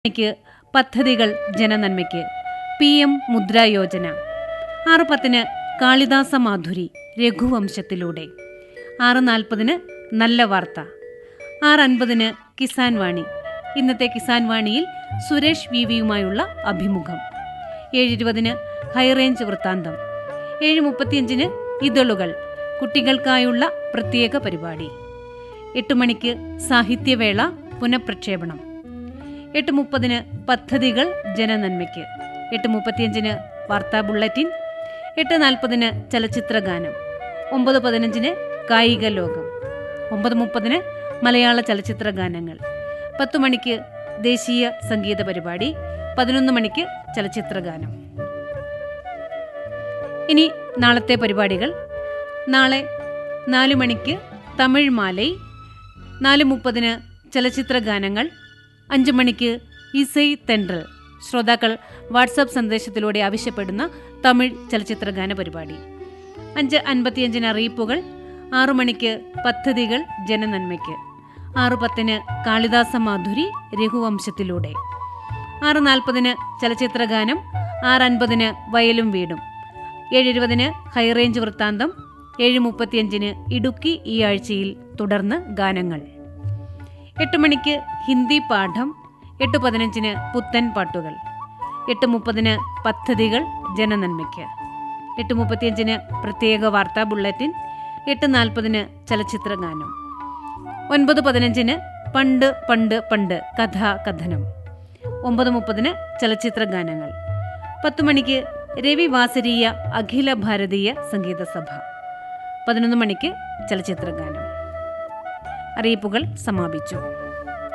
ക്ക് പദ്ധതികൾ ജനനന്മയ്ക്ക് പി എം മുദ്രാ യോജന ആറ് പത്തിന് കാളിദാസ മാധുരി രഘുവംശത്തിലൂടെ ആറ് നാൽപ്പതിന് നല്ല വാർത്ത ആറ് അൻപതിന് കിസാൻ വാണി ഇന്നത്തെ കിസാൻ വാണിയിൽ സുരേഷ് വി വിയുമായുള്ള അഭിമുഖം ഏഴ് ഇരുപതിന് ഹൈറേഞ്ച് വൃത്താന്തം ഏഴ് മുപ്പത്തിയഞ്ചിന് ഇതളുകൾ കുട്ടികൾക്കായുള്ള പ്രത്യേക പരിപാടി എട്ട് മണിക്ക് സാഹിത്യവേള പുനഃപ്രക്ഷേപണം എട്ട് മുപ്പതിന് പദ്ധതികൾ ജനനന്മയ്ക്ക് എട്ട് മുപ്പത്തിയഞ്ചിന് വാർത്താ ബുള്ളറ്റിൻ എട്ട് നാൽപ്പതിന് ചലച്ചിത്ര ഗാനം ഒമ്പത് പതിനഞ്ചിന് കായിക ലോകം ഒമ്പത് മുപ്പതിന് മലയാള ചലച്ചിത്ര ഗാനങ്ങൾ പത്തു മണിക്ക് ദേശീയ സംഗീത പരിപാടി പതിനൊന്ന് മണിക്ക് ചലച്ചിത്ര ഗാനം ഇനി നാളത്തെ പരിപാടികൾ നാളെ നാല് മണിക്ക് തമിഴ് മാലൈ നാല് മുപ്പതിന് ചലച്ചിത്ര ഗാനങ്ങൾ അഞ്ചു മണിക്ക് ഇസൈ തെൻട്രൽ ശ്രോതാക്കൾ വാട്സാപ്പ് സന്ദേശത്തിലൂടെ ആവശ്യപ്പെടുന്ന തമിഴ് ചലച്ചിത്ര ഗാന പരിപാടി അഞ്ച് അൻപത്തിയഞ്ചിന് അറിയിപ്പുകൾ ആറു മണിക്ക് പദ്ധതികൾ ജനനന്മയ്ക്ക് ആറു പത്തിന് കാളിദാസ മാധുരി രഘുവംശത്തിലൂടെ ആറ് നാൽപ്പതിന് ചലച്ചിത്ര ഗാനം ആറ് അൻപതിന് വയലും വീടും ഏഴ് ഇരുപതിന് ഹൈറേഞ്ച് വൃത്താന്തം ഏഴ് മുപ്പത്തിയഞ്ചിന് ഇടുക്കി ഈ ആഴ്ചയിൽ തുടർന്ന് ഗാനങ്ങൾ എട്ട് മണിക്ക് ഹിന്ദി പാഠം എട്ട് പതിനഞ്ചിന് പുത്തൻ പാട്ടുകൾ എട്ട് മുപ്പതിന് പദ്ധതികൾ ജനനന്മയ്ക്ക് എട്ട് മുപ്പത്തിയഞ്ചിന് പ്രത്യേക വാർത്താ ബുള്ളറ്റിൻ എട്ട് നാൽപ്പതിന് ചലച്ചിത്ര ഗാനം ഒൻപത് പതിനഞ്ചിന് പണ്ട് പണ്ട് പണ്ട് കഥാകഥനം ഒമ്പത് മുപ്പതിന് ചലച്ചിത്ര ഗാനങ്ങൾ പത്തു മണിക്ക് രവി വാസരീയ അഖില ഭാരതീയ സംഗീത സഭ പതിനൊന്ന് മണിക്ക് ചലച്ചിത്ര ഗാനം അറിയിപ്പുകൾ സമാപിച്ചു